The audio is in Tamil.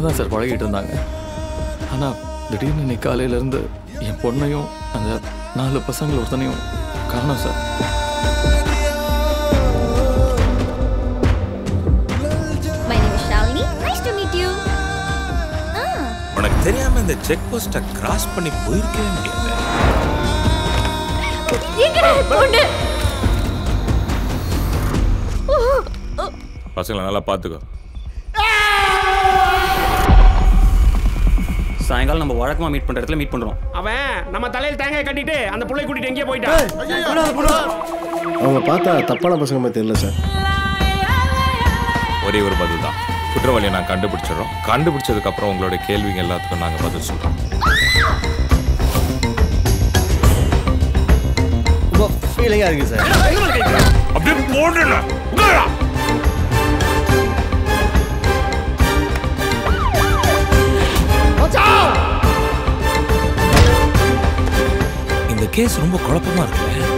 தான் சார் பழகிட்டு இருந்தாங்க ஆனால் திடீர்னு இன்னைக்கு காலையிலேருந்து என் பொண்ணையும் அந்த நாலு பசங்களை ஒருத்தனையும் காணோம் sir my name is Shalini nice to meet you உனக்கு தெரியாம இந்த செக் போஸ்ட கிராஸ் பண்ணி போயிருக்கவே முடியாது எங்கடா பொண்ணு பசங்களை நல்லா பாத்துக்கோ சாயங்காலம் நம்ம வழக்கமாக மீட் பண்ணுற இடத்துல மீட் பண்ணுறோம் அவன் நம்ம தலையில் தேங்காய் கட்டிட்டு அந்த புள்ளை கூட்டிட்டு எங்கேயோ போயிட்டான் அவங்க பார்த்தா தப்பான பசங்க மாதிரி தெரியல சார் ஒரே ஒரு பதில் தான் குற்றவாளியை நான் கண்டுபிடிச்சிடுறோம் கண்டுபிடிச்சதுக்கு அப்புறம் உங்களோட கேள்விங்க எல்லாத்துக்கும் நாங்க பதில் சொல்றோம் ரொம்ப ஃபீலிங்காக இருக்குது சார் அப்படியே போடுறேன் இந்த கேஸ் ரொம்ப குழப்பமா இருக்குல்ல